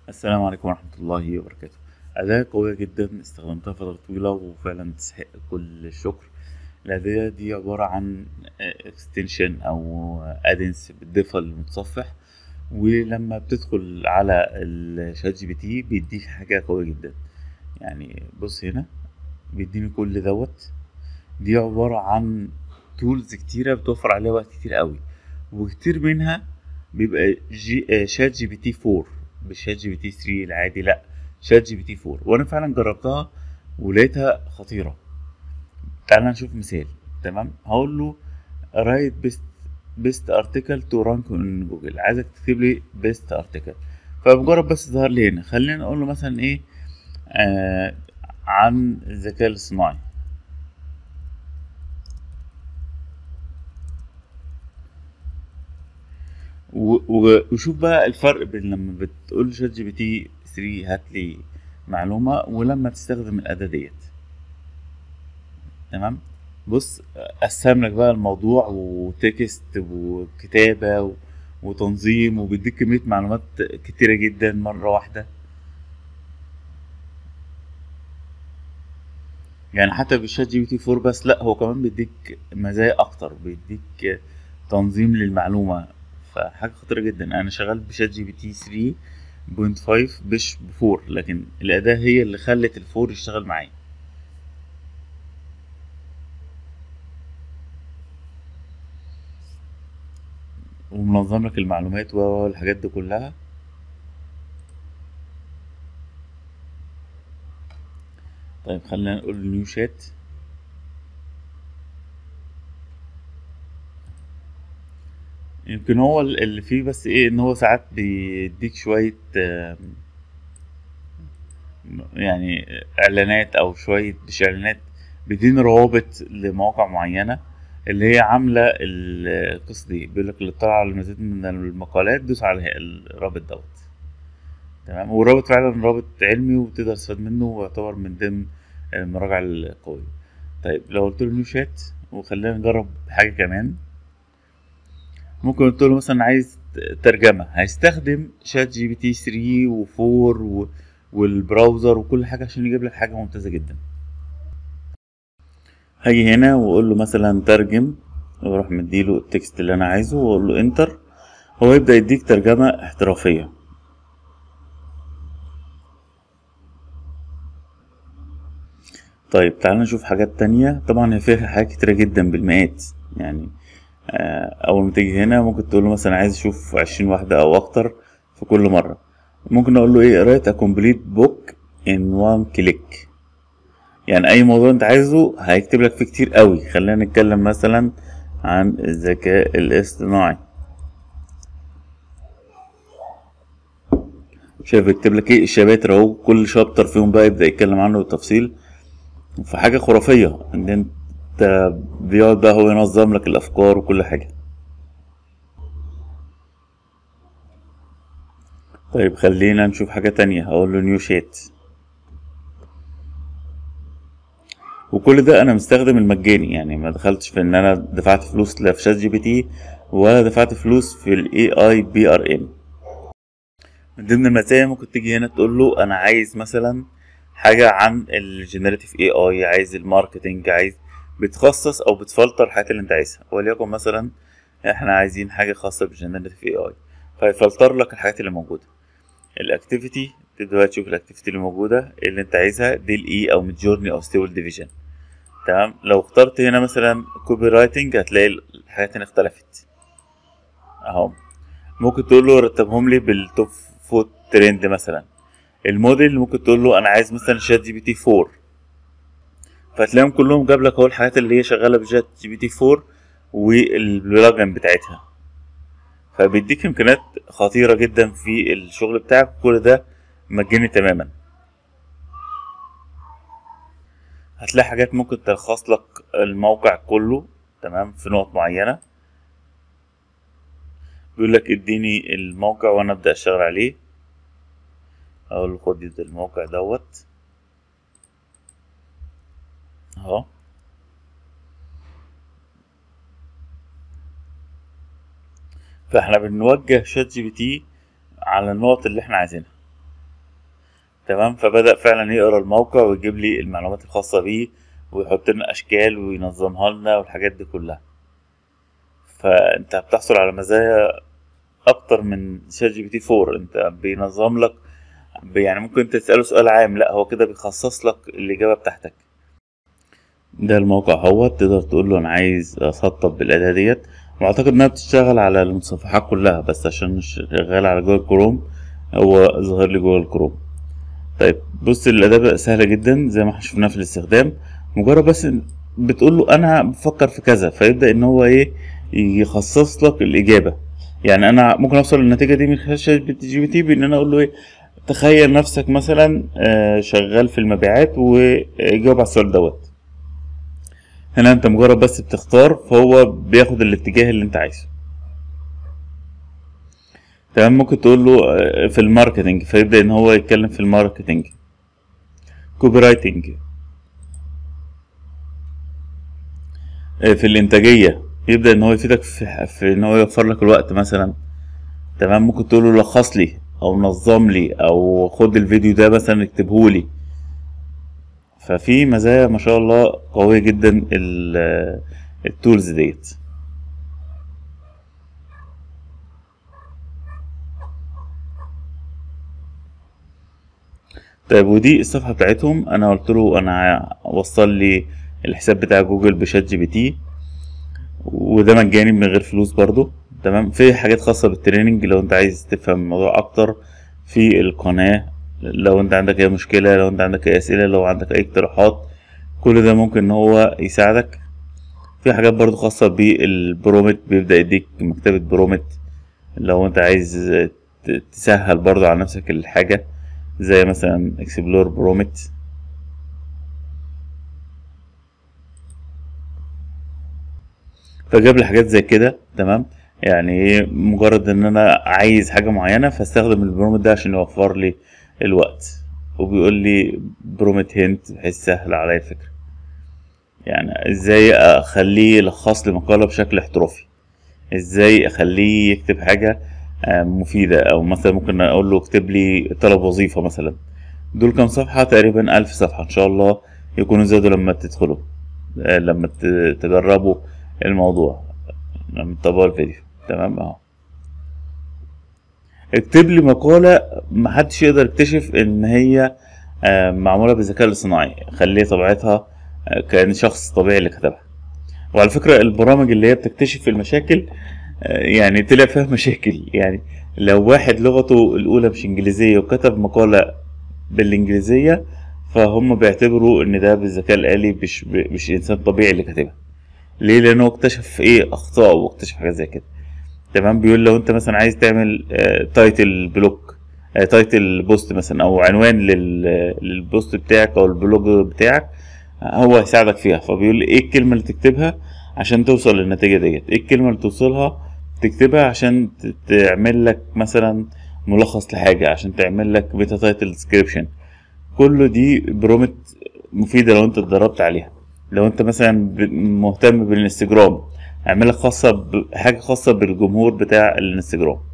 السلام عليكم ورحمة الله وبركاته أداة قوية جدا استخدمتها فترة طويلة وفعلا تستحق كل الشكر الأداة دي عبارة عن اكستنشن أو ادنس بتضيفها للمتصفح ولما بتدخل على الشات جي بي تي بيديك حاجة قوية جدا يعني بص هنا بيديني كل دوت دي عبارة عن تولز كتيرة بتوفر عليها وقت كتير قوي وكتير منها بيبقى جي شات جي بي تي 4 مش شات جي بي تي 3 العادي لا شات جي بي تي 4 وانا فعلا جربتها ولقيتها خطيره تعال نشوف مثال تمام هقول له رايت بيست بيست ارتكل تو رانك ان جوجل عايزك تكتب لي بيست ارتكل فمجرد بس ظهر لي هنا خلينا نقول له مثلا ايه آه عن الذكاء الاصطناعي وشوف بقى الفرق بين لما بتقول شات جي بي تي 3 هات لي معلومه ولما تستخدم الاداه ديت تمام بص قسم لك بقى الموضوع وتكست وكتابه وتنظيم وبيديك كميه معلومات كتيره جدا مره واحده يعني حتى بالشات جي بي تي 4 بس لا هو كمان بيديك مزايا اكتر بيديك تنظيم للمعلومه فحاجه خطيره جدا انا شغال بشات جي بي تي 3.5 مش ب 4 لكن الاداه هي اللي خلت الفور يشتغل معايا ومنظم لك المعلومات والحاجات دي كلها طيب خلينا نقول نيو شات يمكن هو اللي فيه بس ايه ان هو ساعات بيديك شوية يعني اعلانات او شوية مش اعلانات بيديني روابط لمواقع معينة اللي هي عاملة القصة دي بيقول لك اللي طلع على المزيد من المقالات دوس على الرابط دوت تمام والرابط فعلا رابط علمي وتقدر تستفاد منه ويعتبر من ضمن المراجع القوية طيب لو قلت له نيو شات وخلينا نجرب حاجة كمان ممكن قلت له مثلا عايز ترجمة هيستخدم شات جي بي تي 3 و4 و... والبراوزر وكل حاجة عشان يجيب لك حاجة ممتازة جدا هاجي هنا واقول له مثلا ترجم واروح مديله التكست اللي انا عايزه واقول له انتر هو يبدأ يديك ترجمة احترافية طيب تعال نشوف حاجات تانية طبعا هي فيها حاجات كتيرة جدا بالمئات يعني اول ما تيجي هنا ممكن تقول له مثلا عايز اشوف عشرين واحدة او اكتر في كل مرة ممكن اقول له ايه write a complete book in one click يعني اي موضوع انت عايزه هيكتب لك فيه كتير قوي خلينا نتكلم مثلا عن الذكاء الاصطناعي شايف يكتب لك ايه الشباتر اهو كل شابتر فيهم بقى يبدا يتكلم عنه بالتفصيل فحاجه خرافيه ان انت بيقعد بقى هو ينظم لك الافكار وكل حاجه طيب خلينا نشوف حاجه تانية هقول له نيو شات وكل ده انا مستخدم المجاني يعني ما دخلتش في ان انا دفعت فلوس لا في شات جي بي تي ولا دفعت فلوس في الاي اي بي ار ام من ضمن المزايا ممكن تيجي هنا تقول له انا عايز مثلا حاجه عن الجنريتيف اي اي عايز الماركتنج عايز بتخصص او بتفلتر الحاجات اللي انت عايزها وليكن مثلا احنا عايزين حاجه خاصه بالجنريتيف اي اي فيفلتر لك الحاجات اللي موجوده الاكتيفيتي تبدا تشوف الاكتيفيتي اللي موجوده اللي انت عايزها دي الاي او ميدجورني او ستيبل ديفيجن تمام لو اخترت هنا مثلا كوبي رايتنج هتلاقي الحاجات هنا اختلفت اهو ممكن تقول له رتبهم لي بالتوب فوت ترند مثلا الموديل ممكن تقول له انا عايز مثلا شات جي بي تي 4 فتلاقيهم كلهم جاب لك اهو الحاجات اللي هي شغاله بشات جي بي تي 4 والبلجن بتاعتها فبيديك امكانيات خطيره جدا في الشغل بتاعك كل ده مجاني تماما هتلاقي حاجات ممكن تلخص لك الموقع كله تمام في نقط معينه بيقول لك اديني الموقع وانا ابدا اشتغل عليه اقول له خد الموقع دوت اهو فاحنا بنوجه شات جي بي تي على النقط اللي احنا عايزينها تمام فبدأ فعلا يقرا الموقع ويجيب لي المعلومات الخاصة بيه ويحط لنا أشكال وينظمها لنا والحاجات دي كلها فأنت بتحصل على مزايا أكتر من شات جي بي تي 4 أنت بينظم لك يعني ممكن انت تسأله سؤال عام لا هو كده بيخصص لك الإجابة بتاعتك ده الموقع هو تقدر تقول له أنا عايز أسطب بالأداة ديت وأعتقد إنها بتشتغل على المتصفحات كلها بس عشان شغال على جوجل كروم هو ظاهر لي جوجل كروم طيب بص الأداة بقى سهلة جدا زي ما احنا شفناها في الاستخدام مجرد بس بتقول له أنا بفكر في كذا فيبدأ إن هو إيه يخصص لك الإجابة يعني أنا ممكن أوصل للنتيجة دي من خلال شات جي بي تي بإن أنا أقول له إيه تخيل نفسك مثلا شغال في المبيعات وجاوب على السؤال دوت هنا انت مجرد بس بتختار فهو بياخد الاتجاه اللي انت عايزه تمام ممكن تقول له في الماركتنج فيبدأ ان هو يتكلم في الماركتنج كوبي رايتنج في الانتاجية يبدأ ان هو يفيدك في, في ان هو يوفر لك الوقت مثلا تمام ممكن تقول له لخص لي او نظم لي او خد الفيديو ده مثلا اكتبه لي ففي مزايا ما شاء الله قوية جدا التولز ديت طيب ودي الصفحة بتاعتهم انا قلت له انا وصل لي الحساب بتاع جوجل بشات جي بي تي وده مجاني من غير فلوس برضو تمام في حاجات خاصة بالتريننج لو انت عايز تفهم الموضوع اكتر في القناة لو انت عندك اي مشكلة لو انت عندك اي اسئلة لو عندك اي اقتراحات كل ده ممكن ان هو يساعدك في حاجات برضو خاصة بالبرومت بيبدأ يديك مكتبة برومت لو انت عايز تسهل برضو على نفسك الحاجة زي مثلا اكسبلور برومت فجاب لي حاجات زي كده تمام يعني مجرد ان انا عايز حاجه معينه فاستخدم البرومت ده عشان يوفر لي الوقت وبيقول لي برومت هنت بحيث سهل عليا الفكره يعني ازاي اخليه يلخص لي مقاله بشكل احترافي ازاي اخليه يكتب حاجه مفيده او مثلا ممكن اقول له اكتب لي طلب وظيفه مثلا دول كام صفحه تقريبا ألف صفحه ان شاء الله يكونوا زادوا لما تدخلوا لما تجربوا الموضوع لما تتابعوا الفيديو تمام اهو اكتب لي مقالة محدش يقدر يكتشف ان هي معمولة بالذكاء الاصطناعي خليه طبيعتها كان شخص طبيعي اللي كتبها وعلى فكرة البرامج اللي هي بتكتشف المشاكل يعني طلع فيها مشاكل يعني لو واحد لغته الأولى مش إنجليزية وكتب مقالة بالإنجليزية فهم بيعتبروا إن ده بالذكاء الآلي مش مش إنسان طبيعي اللي كاتبها ليه لأنه اكتشف إيه أخطاء واكتشف حاجات زي كده تمام بيقول لو أنت مثلا عايز تعمل تايتل بلوك تايتل بوست مثلا أو عنوان للبوست بتاعك أو البلوج بتاعك هو هيساعدك فيها فبيقول ايه الكلمة اللي تكتبها عشان توصل للنتيجة ديت ايه الكلمة اللي توصلها تكتبها عشان تعمل لك مثلا ملخص لحاجة عشان تعمل لك بيتا تايتل ديسكريبشن كله دي برومت مفيدة لو انت اتدربت عليها لو انت مثلا مهتم بالانستجرام اعملها خاصة بحاجة خاصة بالجمهور بتاع الانستجرام